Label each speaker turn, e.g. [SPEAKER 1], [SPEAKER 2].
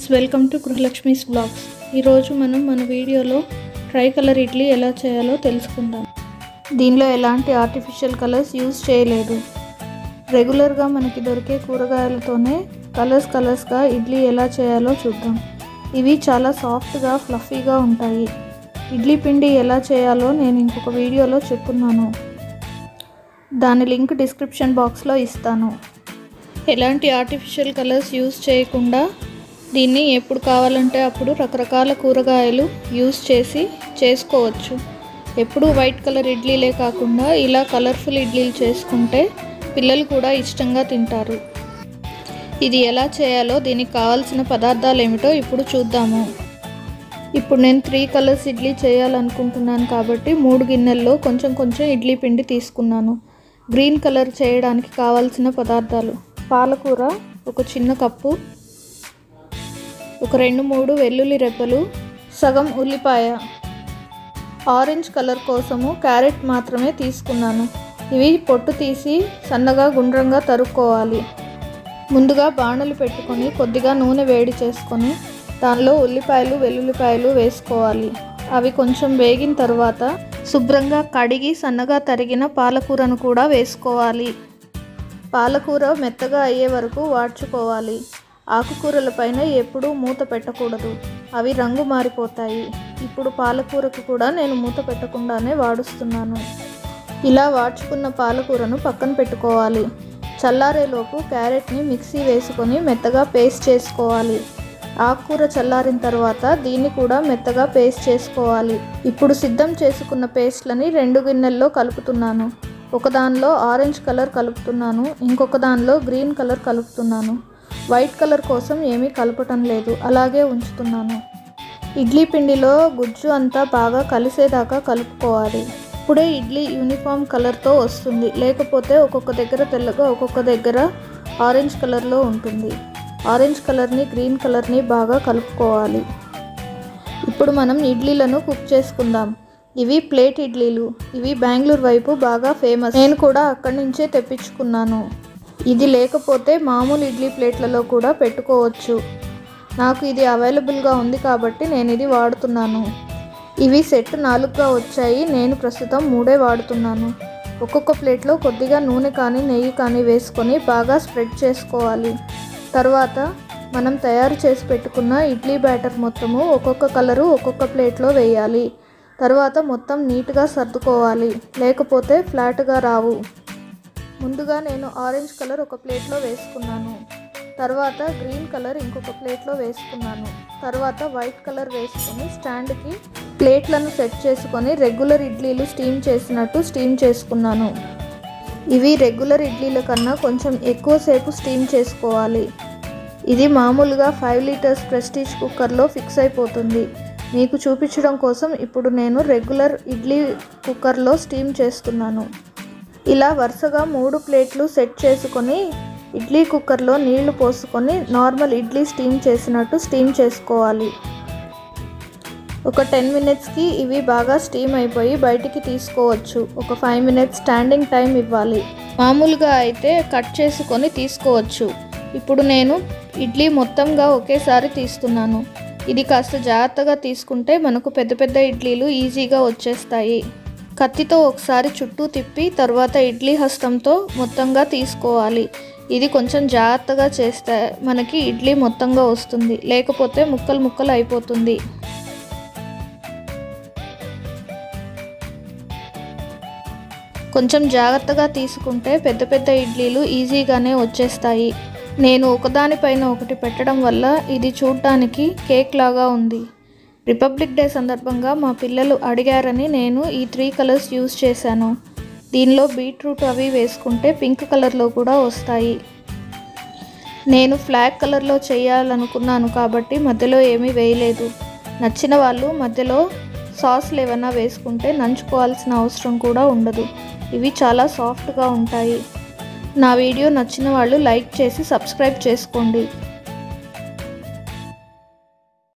[SPEAKER 1] welcome to గృహలక్ష్మీస్ blogs ఈరోజు మనం మన వీడియోలో ట్రై కలర్ ఇడ్లీ ఎలా చేయాలో తెలుసుకుందాం దీనిలో ఎలాంటి ఆర్టిఫిషియల్ కలర్స్ యూజ్ చేయలేదు రెగ్యులర్గా మనకి దొరికే కూరగాయలతోనే కలర్స్ కలర్స్గా ఇడ్లీ ఎలా చేయాలో చూద్దాం ఇవి చాలా సాఫ్ట్గా ఫ్లఫీగా ఉంటాయి ఇడ్లీ పిండి ఎలా చేయాలో నేను ఇంకొక వీడియోలో చెప్పున్నాను దాని లింక్ డిస్క్రిప్షన్ బాక్స్లో ఇస్తాను ఎలాంటి ఆర్టిఫిషియల్ కలర్స్ యూజ్ చేయకుండా దీన్ని ఎప్పుడు కావాలంటే అప్పుడు రకరకాల కూరగాయలు యూజ్ చేసి చేసుకోవచ్చు ఎప్పుడు వైట్ కలర్ ఇడ్లీలే కాకుండా ఇలా కలర్ఫుల్ ఇడ్లీలు చేసుకుంటే పిల్లలు కూడా ఇష్టంగా తింటారు ఇది ఎలా చేయాలో దీనికి కావాల్సిన పదార్థాలు ఏమిటో ఇప్పుడు చూద్దాము ఇప్పుడు నేను త్రీ కలర్స్ ఇడ్లీ చేయాలనుకుంటున్నాను కాబట్టి మూడు గిన్నెల్లో కొంచెం కొంచెం ఇడ్లీ పిండి తీసుకున్నాను గ్రీన్ కలర్ చేయడానికి కావాల్సిన పదార్థాలు పాలకూర ఒక చిన్న కప్పు ఒక రెండు మూడు వెల్లుల్లి రెబ్బలు సగం ఉల్లిపాయ ఆరెంజ్ కలర్ కోసము క్యారెట్ మాత్రమే తీసుకున్నాను ఇవి పొట్టు తీసి సన్నగా గుండ్రంగా తరుక్కోవాలి ముందుగా బాణలు పెట్టుకొని కొద్దిగా నూనె వేడి చేసుకొని దానిలో ఉల్లిపాయలు వెల్లుల్లిపాయలు వేసుకోవాలి అవి కొంచెం వేగిన తర్వాత శుభ్రంగా కడిగి సన్నగా తరిగిన పాలకూరను కూడా వేసుకోవాలి పాలకూర మెత్తగా అయ్యే వరకు వాడ్చుకోవాలి ఆకుకూరల పైన ఎప్పుడూ మూత పెట్టకూడదు అవి రంగు మారిపోతాయి ఇప్పుడు పాలకూరకు కూడా నేను మూత పెట్టకుండానే వాడుస్తున్నాను ఇలా వాడ్చుకున్న పాలకూరను పక్కన పెట్టుకోవాలి చల్లారేలోపు క్యారెట్ని మిక్సీ వేసుకొని మెత్తగా పేస్ట్ చేసుకోవాలి ఆకుకూర చల్లారిన తర్వాత దీన్ని కూడా మెత్తగా పేస్ట్ చేసుకోవాలి ఇప్పుడు సిద్ధం చేసుకున్న పేస్ట్లని రెండు గిన్నెల్లో కలుపుతున్నాను ఒక దానిలో ఆరెంజ్ కలర్ కలుపుతున్నాను ఇంకొక దానిలో గ్రీన్ కలర్ కలుపుతున్నాను వైట్ కలర్ కోసం ఏమీ కలపటం లేదు అలాగే ఉంచుతున్నాను ఇడ్లీ పిండిలో గుజ్జు అంతా బాగా కలిసేదాకా కలుపుకోవాలి ఇప్పుడే ఇడ్లీ యూనిఫామ్ కలర్తో వస్తుంది లేకపోతే ఒక్కొక్క దగ్గర తెల్లగా ఒక్కొక్క దగ్గర ఆరెంజ్ కలర్లో ఉంటుంది ఆరెంజ్ కలర్ని గ్రీన్ కలర్ని బాగా కలుపుకోవాలి ఇప్పుడు మనం ఇడ్లీలను కుక్ చేసుకుందాం ఇవి ప్లేట్ ఇడ్లీలు ఇవి బెంగళూరు వైపు బాగా ఫేమస్ నేను కూడా అక్కడి నుంచే తెప్పించుకున్నాను ఇది లేకపోతే మామూలు ఇడ్లీ ప్లేట్లలో కూడా పెట్టుకోవచ్చు నాకు ఇది అవైలబుల్గా ఉంది కాబట్టి నేను ఇది వాడుతున్నాను ఇవి సెట్ నాలుగుగా వచ్చాయి నేను ప్రస్తుతం మూడే వాడుతున్నాను ఒక్కొక్క ప్లేట్లో కొద్దిగా నూనె కానీ నెయ్యి కానీ వేసుకొని బాగా స్ప్రెడ్ చేసుకోవాలి తర్వాత మనం తయారు చేసి పెట్టుకున్న ఇడ్లీ బ్యాటర్ మొత్తము ఒక్కొక్క కలరు ఒక్కొక్క ప్లేట్లో వేయాలి తర్వాత మొత్తం నీట్గా సర్దుకోవాలి లేకపోతే ఫ్లాట్గా రావు ముందుగా నేను ఆరెంజ్ కలర్ ఒక ప్లేట్లో వేసుకున్నాను తర్వాత గ్రీన్ కలర్ ఇంకొక ప్లేట్లో వేసుకున్నాను తర్వాత వైట్ కలర్ వేసుకొని స్టాండ్కి ప్లేట్లను సెట్ చేసుకొని రెగ్యులర్ ఇడ్లీలు స్టీమ్ చేసినట్టు స్టీమ్ చేసుకున్నాను ఇవి రెగ్యులర్ ఇడ్లీల కన్నా కొంచెం ఎక్కువసేపు స్టీమ్ చేసుకోవాలి ఇది మామూలుగా ఫైవ్ లీటర్స్ ప్రెస్టీజ్ కుక్కర్లో ఫిక్స్ అయిపోతుంది మీకు చూపించడం కోసం ఇప్పుడు నేను రెగ్యులర్ ఇడ్లీ కుక్కర్లో స్టీమ్ చేస్తున్నాను ఇలా వరుసగా మూడు ప్లేట్లు సెట్ చేసుకొని ఇడ్లీ కుక్కర్లో నీళ్లు పోసుకొని నార్మల్ ఇడ్లీ స్టీమ్ చేసినట్టు స్టీమ్ చేసుకోవాలి ఒక టెన్ మినిట్స్కి ఇవి బాగా స్టీమ్ అయిపోయి బయటికి తీసుకోవచ్చు ఒక ఫైవ్ మినిట్స్ స్టాండింగ్ టైం ఇవ్వాలి మామూలుగా అయితే కట్ చేసుకొని తీసుకోవచ్చు ఇప్పుడు నేను ఇడ్లీ మొత్తంగా ఒకేసారి తీస్తున్నాను ఇది కాస్త జాగ్రత్తగా తీసుకుంటే మనకు పెద్ద పెద్ద ఇడ్లీలు ఈజీగా వచ్చేస్తాయి కత్తితో ఒకసారి చుట్టూ తిప్పి తర్వాత ఇడ్లీ హస్తంతో మొత్తంగా తీసుకోవాలి ఇది కొంచెం జాగ్రత్తగా చేస్తే మనకి ఇడ్లీ మొత్తంగా వస్తుంది లేకపోతే ముక్కలు ముక్కలు అయిపోతుంది కొంచెం జాగ్రత్తగా తీసుకుంటే పెద్ద పెద్ద ఇడ్లీలు ఈజీగానే వచ్చేస్తాయి నేను ఒకదానిపైన ఒకటి పెట్టడం వల్ల ఇది చూడటానికి కేక్ లాగా ఉంది రిపబ్లిక్ డే సందర్భంగా మా పిల్లలు అడిగారని నేను ఈ త్రీ కలర్స్ యూస్ చేశాను దీనిలో బీట్రూట్ అవి వేసుకుంటే పింక్ కలర్లో కూడా వస్తాయి నేను ఫ్లాగ్ కలర్లో చేయాలనుకున్నాను కాబట్టి మధ్యలో ఏమీ వేయలేదు నచ్చిన వాళ్ళు మధ్యలో సాస్లు ఏమైనా వేసుకుంటే నంచుకోవాల్సిన అవసరం కూడా ఉండదు ఇవి చాలా సాఫ్ట్గా ఉంటాయి నా వీడియో నచ్చిన వాళ్ళు లైక్ చేసి సబ్స్క్రైబ్ చేసుకోండి